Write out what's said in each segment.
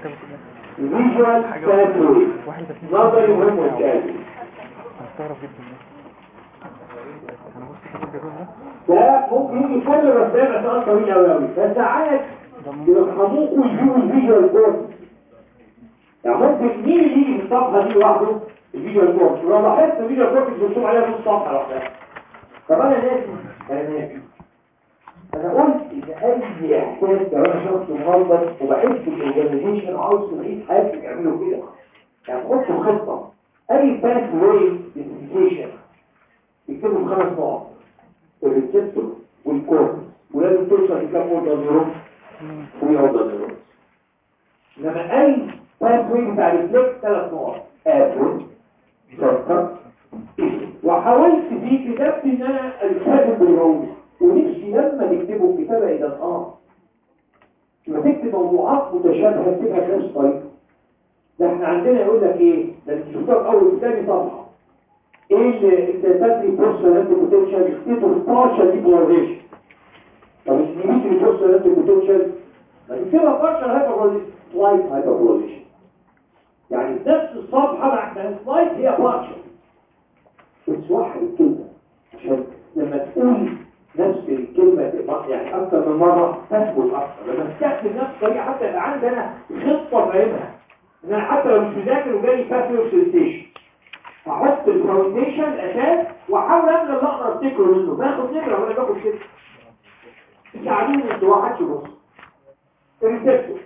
فيجوال باثوي نظري مهم والتالي مستغرب جدا انا بص كده الجدول ده ده ممكن يجي كل الرسائل سؤال طويل قوي قوي فساعات يرحموكوا يجيبوا الفيجوال كورس يعني ممكن مين اللي يجي في الصفحه دي لوحده الفيجوال كورس ولو لاحظت الفيجوال كورس بيرسم عليها نص صفحه لوحدها طب انا ناسي انا ناسي انا قلت ان اي احساس لو انا شخص منظم وبحب الاورجانيزيشن وعاوز تعيد حياتي تعملوا كده يعني تحطوا خطه اي باث واي ديسيفيكيشن يكتبوا خمس نقط الريسبتور والكورتكس ولازم توصل لكام اوردر نيورون 3 اوردر نيورون انما اي باث واي بتاع الريفلكس ثلاث نقط ابل شرطه وحاولت في كتابتي ان انا التزم بالروض ونفسي لما تكتبوا الكتابه الى الان لما تكتب موضوعات متشابهه تكتبها بنفس طريقه ده احنا عندنا يقول لك ايه ده انت شفتها في اول ثاني صفحه ايه اللي انت تدري بورصه انت بوتنشال يكتبوا 16 دي بولاريزيشن طب الديمتري بورصه انت بوتنشال ما تكتبها بارشل هايبربولاريزيشن سلايد هايبربولاريزيشن يعني في نفس الصفحه بعد سلايد هي بارشل بس واحد الكلمه عشان لما تقول نفس الكلمة تبقى يعني أكثر من مرة تثبت أكثر لما تستخدم نفس الطريقة حتى يبقى عندي أنا خطة فاهمها إن أنا حتى لو مش مذاكر وجاي فاكر سيليتيشن هحط الفاونديشن الأساس وأحاول أملى اللي أقدر أفتكره منه باخد نمرة وأنا باخد كده ساعدوني أنتوا واحد يبص الريسبتور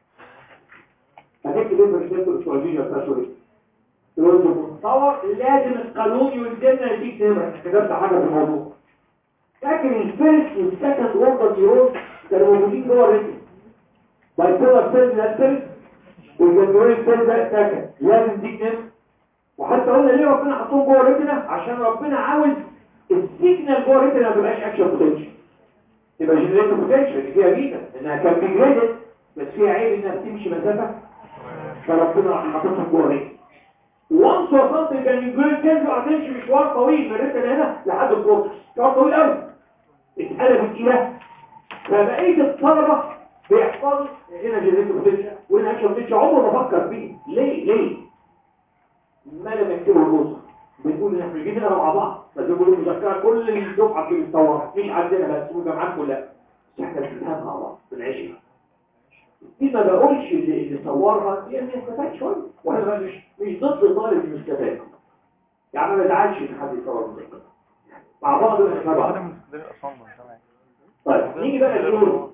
هنكتب إيه في الريسبتور بتوع الفيجن بتاعته تقول له متصور لازم القانون يلزمنا يديك نمرة أنت كتبت حاجة في الموضوع لكن الفيرست والسكند اوردر نيورون كانوا موجودين جوه الريتم بايبولار سيل ده الفيرست والجنرال سيل ده السكند لازم دي نمرة وحتى قلنا ليه ربنا حطهم جوه الريتنا عشان ربنا عاوز السيجنال جوه الريتنا ما تبقاش اكشن بوتنشال تبقى جنريت بوتنشال اللي فيها بيتا انها كان بيجريدد بس فيها عيب انها بتمشي مسافه فربنا حاططهم جوه الريتنا وانس وصلت الجنجول تنزل هتمشي مشوار طويل من الريتنا هنا لحد الكورتكس مشوار طويل قوي اتقلبت الى فبقيه الطلبه بيحفظوا هنا جنريت بوتنشال وهنا اكشن بوتنشال عمره ما فكر فيه ليه ليه ما لم يكتبوا الوصف بنقول ان احنا جينا نقرا مع بعض بس بيقولوا مذكره كل الدفعه في الصور مش عندنا بس والجامعات كلها بس احنا بنفهمها مع بعض بنعيشها دي ما بقولش اللي, اللي صورها دي انا استفاد شويه وانا مش مش ضد طالب المستفاد يعني ما بزعلش ان حد يصور مذكره مع بعض ونفهم بعض من صدر الأصم تمام طيب نيجي بقى نقول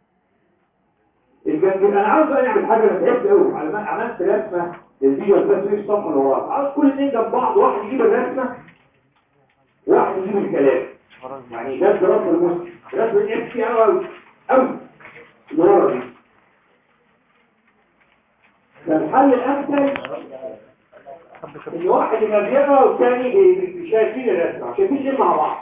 الجنجل انا عاوز بقى نعمل حاجه انا تعبت قوي عملت رسمه الفيديو بس في الصفحه اللي وراها عاوز كل اتنين جنب بعض واحد يجيب الرسمه وواحد يجيب الكلام يعني ده دراسه المسلم رسمه الاف سي قوي قوي اللي ورا دي فالحل الامثل ان واحد يبقى بيقرا والثاني بي- بي- شايفين الرسمه شايفين الاثنين مع بعض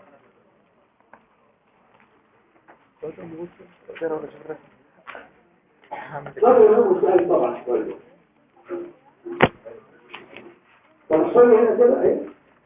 صار له سؤال طبعا شويه طب الصورة هنا كده اهي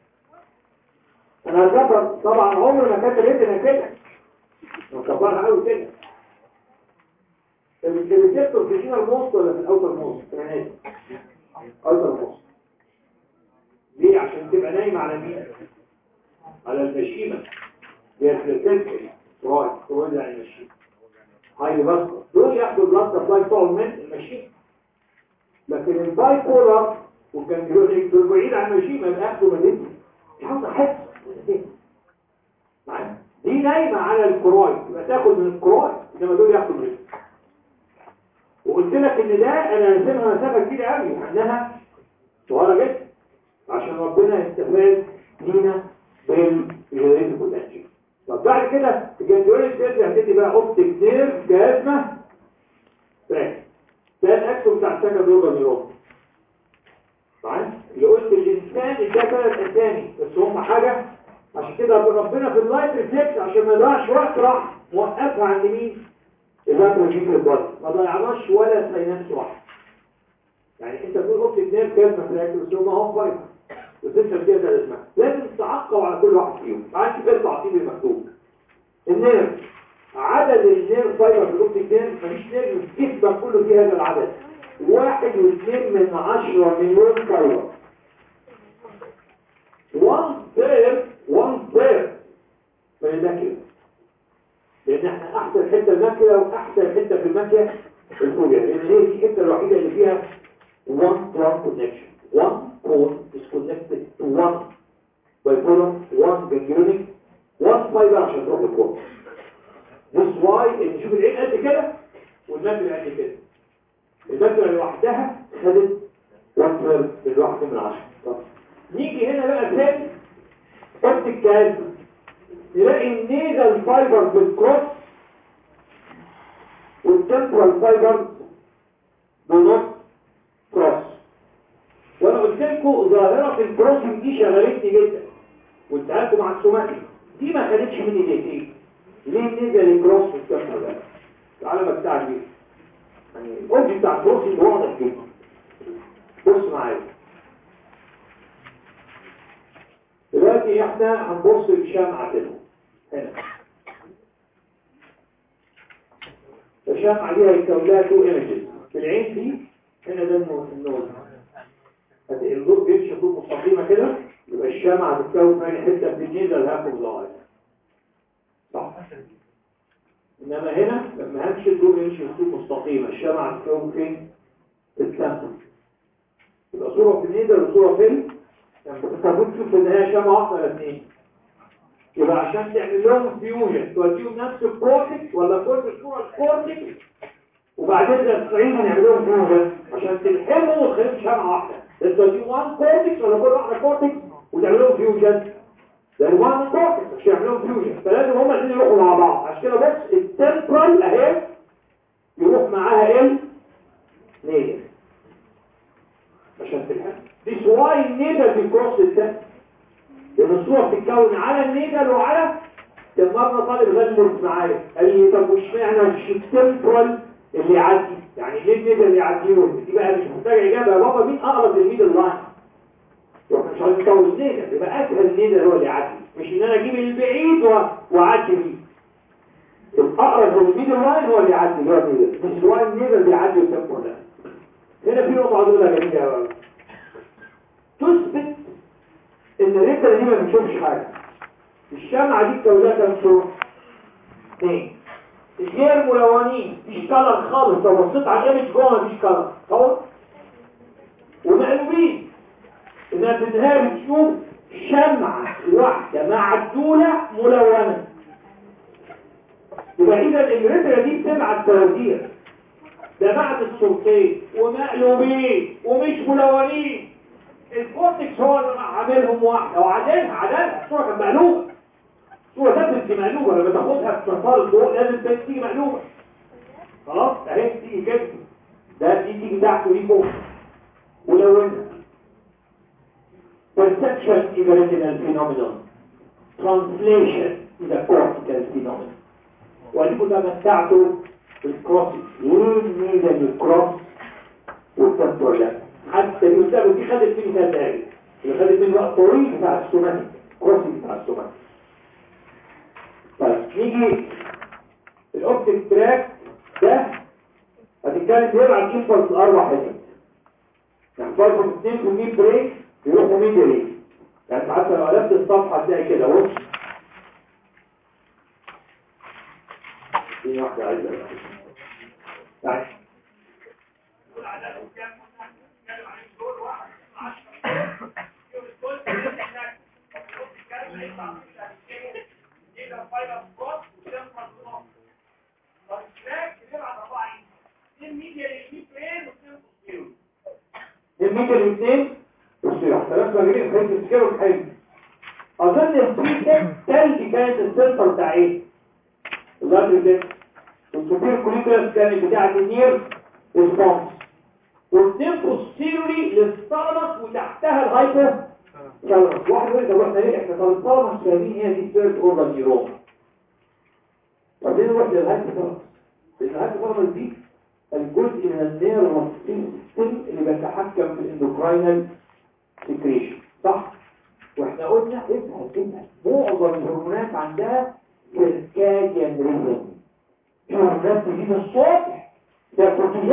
انا هكبر طبعا عمر ما كانت ريتنا كده مكبرها قوي كده الريسبتور في الجينال موست ولا في الاوتر موست يعني اوتر موست ليه عشان تبقى نايمه على مين على المشيمه هي الفلتنسري رايت رايت يعني المشيمه هاي بس دول ياخدوا البلاد سبلاي بتوعهم من المشيمه لكن الباي بولار وكان يقول دول بعيد عن المشيمه يبقى ياخدوا مدينه مش عاوز احس معايا؟ دي نايمه على الكرويد يبقى تاخد من الكرويد انما دول ياخدوا من وقلت لك ان ده انا رسمها مسافه كبيره قوي انها صغيره جدا عشان ربنا يستفاد لينا بالجنريت بوتنشال طب بعد كده الجنريت بوتنشال هتدي بقى اوبتيك نيرف جازمه فاهم ده الاكسو بتاع السكند اوردر نيورون طيب اللي قلت الانسان ده ثلاث اسامي بس هم حاجه عشان كده ربنا في اللايت ريفلكس عشان ما يضيعش وقت راح موقفها عند مين الوقت مجيب البطن ما ضيعناش ولا سينات واحد يعني انت تقول اوبتيك نيرف كاسمه في الاكل بس هم هو فايبر بس انت كده ده اسمها لازم تعقب على كل واحد فيهم ما عادش كده تعقيب المكتوب النيرف عدد النيرف فايبر في الاوبتيك نيرف مفيش نيرف في جسمك كله فيه هذا العدد واحد واثنين من عشرة مليون فايبر 1 third 1 third من الماكينة لان احنا احسن حته الماكينة واحسن حته في الماكينة الفوجيا لان هي دي الحته الوحيده اللي فيها one to one connection one code is connected to one bipolar one ganglionic one fiber عشان تروح للكور this why ان شوف العين قد كده والماكينة قد كده الماكينة لوحدها خدت 1 third الواحدة من عشرة طب نيجي هنا بقى تاني قلت الكلام نلاقي النيزل فايبر بالكروس والتمبرال فايبر بالنص كروس وانا قلت لكم ظاهره في الكروسنج دي شغلتني جدا وانتهلت مع السوماتي دي ما خدتش مني دقيقتين ليه النيزل الكروس والتمبرال ده العلامه بتاعت دي يعني الاوبجي بتاع الكروسنج واضح جدا بص معايا دلوقتي احنا هنبص للشمعة كده هنا الشمعة دي هيكون لها تو ايمجز في العين دي هنا ده النوز الضوء بيمشي خطوط مستقيمة كده يبقى الشمعة هتتكون في حتة في النيزة الهاف والظاهر صح انما هنا لما همشي الضوء يمشي خطوط مستقيمة الشمعة هتتكون فين؟ في السمع يبقى صورة في النيزة وصورة فين؟ يعني تستطيع تشوف ان هي شمعة واحدة ولا اثنين يبقى عشان تعمل لهم فيوجن توديهم نفس الكورتكس ولا كل الصورة الكورتكس وبعدين ده الصعيد هنعمل لهم فيوجن عشان تلحمهم وتخليهم شمعة واحدة ده توديهم وان كورتكس ولا كل واحدة كورتكس وتعمل لهم فيوجن ده الوان كورتكس عشان يعمل لهم فيوجن فلازم هما الاثنين يروحوا مع بعض عشان كده بص التمبرال اهي يروح معاها ال نيجر عشان تلحم This why النيدل بيكروس الدم لأن الصورة بتتكون على النيدل وعلى كان مرة طالب غلس معايا قال لي طب وش معنى مش التمبرال اللي يعدي يعني ليه النيدل اللي يعدي له دي بقى مش محتاج إجابة يا بابا مين أقرب للميدل لاين واحنا مش عايزين نكون النيدل يبقى أسهل النيدل هو اللي يعدي مش إن أنا أجيب البعيد وأعدي بيه الأقرب للميدل لاين هو اللي يعدي اللي هو النيدل مش هو النيدل بيعدي التمبرال ده هنا في نقطة عايز أقولها جميلة قوي تثبت ان الريتة دي ما بنشوفش حاجة الشمعة دي كونها كام صورة اثنين غير ملونين مفيش كلر خالص لو بصيت على الايمج جوه مفيش كلر خلاص ومقلوبين انها بتنهار بتشوف شمعة واحدة معدولة ملونة يبقى اذا الريتة دي بتبعت توزيع ده بعد الصورتين ومقلوبين ومش ملونين الكورتكس هو اللي عاملهم واحدة وعدلها عدلها الصورة كانت مقلوبة الصورة لازم مقلوبة لما تاخدها في مسار الضوء لازم تيجي مقلوبة خلاص اهي تيجي كده ده دي تيجي تحت ودي فوق ولونها perception is a retinal phenomenon translation is a cortical phenomenon واديكم ده متعته بالكروسنج ليه ميزة الكروس والتنتوريات حتى دي قدامه دي خدت مني ثلاث دقايق اللي خدت مني وقت طويل بتاع السوماتيك كروسنج بتاع السوماتيك طيب نيجي الاوبتيك تراك ده هتتكلم بيبعت امبلس اربع حتت يعني فرضهم اثنين في الميد بريك يروحوا ميد بريك يعني حتى لو قلبت الصفحه هتلاقي كده بص دي واحده عايزه يعني الميجر الاثنين والسيرة ثلاث مجرين خلص السكير والحلم اظن الفري تلج كانت السنتر بتاع ايه الظهر ده والسوبير كوليكولاس كانت بتاعت النير ريسبونس والاثنين بوستيرولي للثالمس وتحتها الهايبو ثالمس واحد يقول طب احنا ليه احنا طب الثالمس فاهمين هي دي ثيرد اورجان نيورون طب ليه نروح للهايبو ثالمس لان الهايبو ثالمس دي الجزء من النيرفس سيستم اللي بيتحكم في الاندوكراينال سكريشن صح واحنا قلنا افهم افهم معظم الهرمونات عندها سيركاديان ريزم هرمونات تجيب الصبح ده كورتيزول